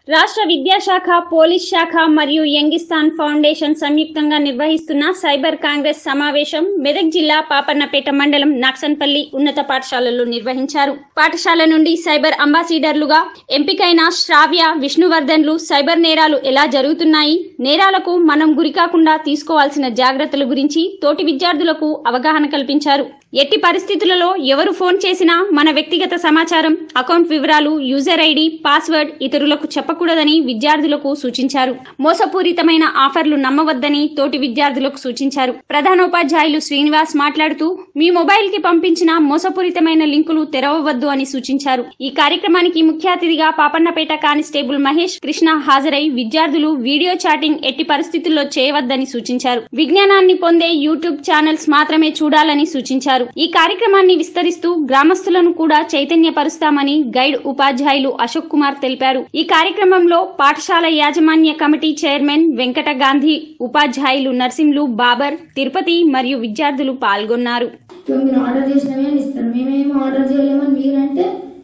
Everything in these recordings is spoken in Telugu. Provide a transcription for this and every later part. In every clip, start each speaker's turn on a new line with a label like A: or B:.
A: రాష్ట్ర విద్యాశాఖ పోలీస్ శాఖ మరియు యంగిస్తాన్ ఫౌండేషన్ సంయుక్తంగా నిర్వహిస్తున్న సైబర్ కాంగ్రెస్ సమావేశం మెదక్ జిల్లా పాపన్నపేట మండలం నాక్సన్పల్లి ఉన్నత పాఠశాలలో నిర్వహించారు పాఠశాల నుండి సైబర్ అంబాసిడర్లుగా ఎంపికైన శ్రావ్య విష్ణువర్ధన్లు సైబర్ నేరాలు ఎలా జరుగుతున్నాయి నేరాలకు మనం గురికాకుండా తీసుకోవాల్సిన జాగ్రత్తల గురించి తోటి విద్యార్థులకు అవగాహన కల్పించారు ఎట్టి పరిస్థితులలో ఎవరు ఫోన్ చేసినా మన వ్యక్తిగత సమాచారం అకౌంట్ వివరాలు యూజర్ ఐడి పాస్వర్డ్ ఇతరులకు చెప్పకూడదని విద్యార్థులకు సూచించారు మోసపూరితమైన ఆఫర్లు నమ్మవద్దని తోటి విద్యార్థులకు సూచించారు ప్రధానోపాధ్యాయులు శ్రీనివాస్ మాట్లాడుతూ మీ మొబైల్ కి పంపించిన మోసపూరితమైన లింకులు తెరవవద్దు అని సూచించారు ఈ కార్యక్రమానికి ముఖ్య అతిథిగా పాపన్నపేట కానిస్టేబుల్ మహేష్ కృష్ణ హాజరై విద్యార్థులు వీడియో చాటింగ్ ఎట్టి పరిస్థితుల్లో చేయవద్దని సూచించారు విజ్ఞానాన్ని పొందే యూట్యూబ్ ఛానల్స్ మాత్రమే చూడాలని సూచించారు ఈ కార్యక్రమాన్ని విస్తరిస్తూ గ్రామస్తులను కూడా చైతన్యపరుస్తామని గైడ్ ఉపాధ్యాయులు అశోక్ కుమార్ తెలిపారు ఈ కార్యక్రమంలో పాఠశాల యాజమాన్య కమిటీ చైర్మన్ వెంకట గాంధీ ఉపాధ్యాయులు నర్సింలు బాబర్ తిరుపతి మరియు విద్యార్థులు పాల్గొన్నారు
B: ఇక మీరు ఆర్డర్ చేసినవి అని ఇస్తారు మేమేమి ఆర్డర్ చేయలేమని మీరంటే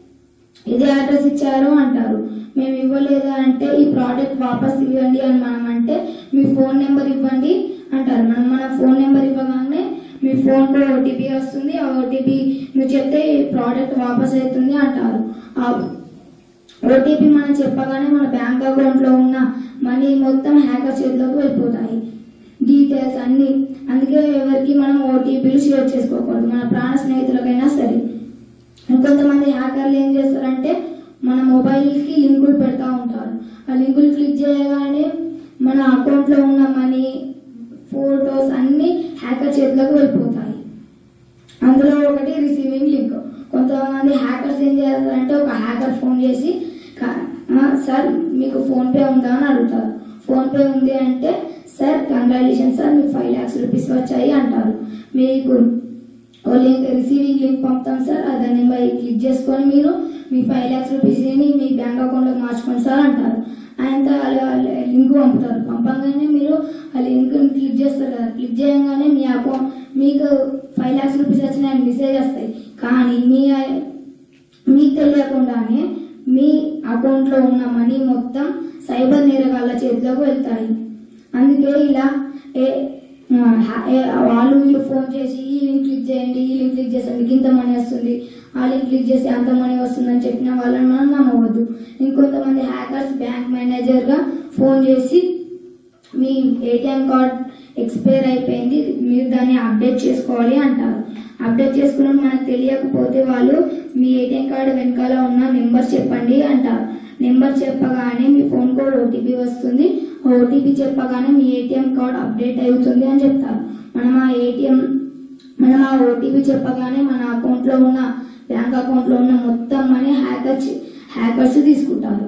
B: ఇదే అడ్రస్ ఇచ్చారు అంటారు మేము ఇవ్వలేదు అంటే ఈ ప్రోడక్ట్ వాపస్ ఇవ్వండి అని మనం అంటే మీ ఫోన్ నెంబర్ ఇవ్వండి అంటారు మనం మన ఫోన్ నెంబర్ ఇవ్వగానే మీ ఫోన్లో ఓటీపీ వస్తుంది ఆ ఓటీపీ మీరు చెప్తే ఈ ప్రోడక్ట్ వాపస్ అవుతుంది అంటారు ఆ ఓటీపీ మనం చెప్పగానే మన బ్యాంక్ అకౌంట్లో ఉన్న మనీ మొత్తం హ్యాకర్ చేతిలోకి వెళ్ళిపోతాయి డీటెయిల్స్ అన్ని అందుకే ఎవరికి మనం ఓటీపీలు షేర్ చేసుకోకూడదు మన ప్రాణ స్నేహితులకైనా సరే ఇంకొంతమంది హ్యాకర్లు ఏం చేస్తారంటే మన మొబైల్కి లింకులు పెడతా ఉంటారు ఆ లింకులు క్లిక్ చేయగానే మన అకౌంట్లో ఉన్న మనీ ఫోటోస్ అన్ని హ్యాకర్ చేతిలోకి వెళ్ళిపోతాయి అందులో ఒకటి రిసీవింగ్ లింక్ కొంతమంది హ్యాకర్స్ ఏం చేస్తారంటే ఒక హ్యాకర్ ఫోన్ చేసి "కా- ఆ, సార్ మీకు ఫోన్ పే ఉందా అని అడుగుతారు ఫోన్ పే ఉంది అంటే సార్ కంగ్రాచులేషన్ సార్ మీకు ఫైవ్ ల్యాక్స్ రూపీస్ వచ్చాయి అంటారు మీకు ఓ లింక్ రిసీవింగ్ లింక్ పంపుతాం సార్ ఆ దాన్ని బై క్లిక్ చేసుకొని మీరు మీ ఫైవ్ ల్యాక్స్ రూపీస్ని మీ బ్యాంక్ అకౌంట్లోకి మార్చుకోండి సార్ అంటారు ఆయన లింక్ పంపుతారు పంపగానే మీరు ఆ లింక్ క్లిక్ చేస్తారు కదా క్లిక్ చేయగానే మీ అకౌంట్ మీకు ఫైవ్ ల్యాక్స్ రూపీస్ వచ్చిన మెసేజ్ వస్తాయి కానీ మీ మీకు తెలియకుండానే మీ అకౌంట్లో ఉన్న మనీ మొత్తం సైబర్ నేరగాళ్ళ చేతిలోకి వెళ్తాయి అందుకే ఇలా ఏ ఆ, హా- ఏ- వాళ్ళు వీళ్ళు ఫోన్ చేసి ఈ లింక్ క్లిక్ చేయండి ఈ లింక్ క్లిక్ చేస్తే మీకు ఇంత మనీ వస్తుంది ఆ లింక్ క్లిక్ చేస్తే అంత మనీ వస్తుందని చెప్పిన వాళ్ళని మనం నమ్మవద్దు ఇంకొంతమంది హ్యాకర్స్ బ్యాంక్ మేనేజర్గా ఫోన్ చేసి మీ ఏటీఎం కార్డ్ ఎక్స్పైర్ అయిపోయింది మీరు దాన్ని అప్డేట్ చేసుకోవాలి అంటారు అప్డేట్ చేసుకున్నప్పుడు మనకు తెలియకపోతే వాళ్ళు మీ ఏటీఎం కార్డు వెనకాల ఉన్న నెంబర్ చెప్పండి అంటారు నెంబర్ చెప్పగానే మీ ఫోన్ కోడ్ ఓటీపీ వస్తుంది ఓటీపీ చెప్పగానే మీ ఏటీఎం కార్డ్ అప్డేట్ అవుతుంది అని చెప్తారు మనం ఆ ఏటీఎం మనం ఆ ఓటీపీ చెప్పగానే మన అకౌంట్లో ఉన్న బ్యాంక్ అకౌంట్లో ఉన్న మొత్తం మనీ హ్యాకర్ హ్యాకర్స్ తీసుకుంటారు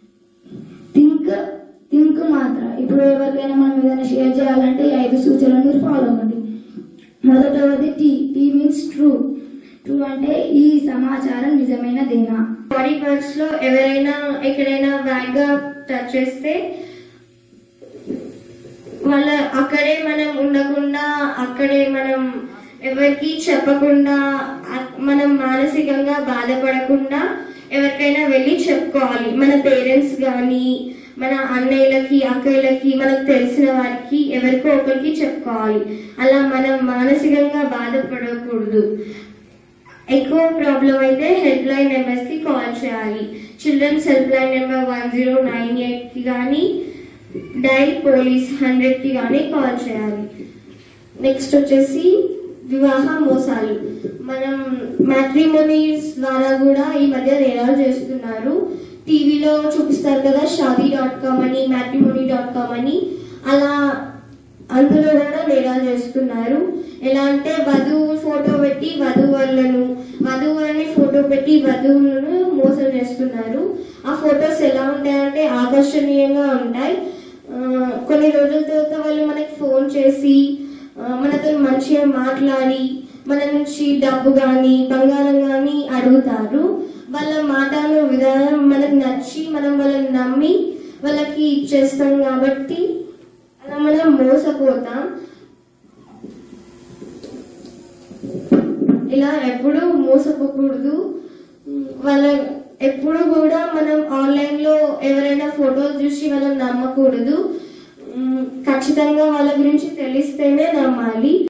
B: థింక్ థింక్ మాత్ర ఇప్పుడు ఎవరికైనా మనం ఏదైనా షేర్ చేయాలంటే ఈ ఐదు సూచనలు మీరు ఫాలో అవ్వండి మొదటవది T T means true true అంటే ఈ సమాచారం నిజమైనదేనా
C: బాడీ పార్ట్స్ లో ఎవరైనా ఎక్కడైనా బ్యాడ్ గా టచ్ చేస్తే వాళ్ళ అక్కడే మనం ఉండకుండా అక్కడే మనం ఎవరికి చెప్పకుండా అ- మనం మానసికంగా బాధపడకుండా ఎవరికైనా వెళ్ళి చెప్పుకోవాలి మన పేరెంట్స్ కానీ మన అన్నయ్యలకి అక్కయ్యలకి మనకు తెలిసిన వారికి ఎవరికో ఒకరికి చెప్పుకోవాలి అలా మనం మానసికంగా బాధపడకూడదు ఎక్కువ ప్రాబ్లం అయితే హెల్ప్ లైన్ నెంబర్స్ కి కాల్ చేయాలి children's help line number one zero nine eight కి కానీ డైల్ పోలీస్ హండ్రెడ్ కి కానీ కాల్ చేయాలి నెక్స్ట్ వచ్చేసి వివాహ మోసాలు మనం మ్యాట్రిమోనీస్ ద్వారా కూడా ఈ మధ్య నేరాలు చేస్తున్నారు టీవీలో చూపిస్తారు కదా షాదీ డాట్ కామ్ అని మ్యాట్రిమోనీ డాట్ కామ్ అని అలా అందులో కూడా నేరాలు చేస్తున్నారు ఎలా అంటే వధువు ఫోటో పెట్టి వధువులను వధువులని ఫోటో పెట్టి వధువులను మోసం చేస్తున్నారు ఆ ఫొటోస్ ఎలా ఉంటాయంటే ఆకర్షణీయంగా ఉంటాయి ఆ, కొన్ని రోజుల తర్వాత వాళ్ళు మనకి ఫోన్ చేసి ఆ, మనతో మంచిగా మాట్లాడి మన నుంచి డబ్బు కానీ బంగారం కానీ అడుగుతారు వాళ్ళ మాటలు విధానం మనకు నచ్చి మనం వాళ్ళని నమ్మి వాళ్ళకి ఇచ్చేస్తాం కాబట్టి అలా మనం మోసపోతాం ఇలా ఎప్పుడూ మోసపోకూడదు వాళ్ళ ఎప్పుడు కూడా మనం ఆన్లైన్ లో ఎవరైనా ఫోటోలు చూసి మనం నమ్మకూడదు మ్, ఖచ్చితంగా వాళ్ళ గురించి తెలిస్తేనే నమ్మాలి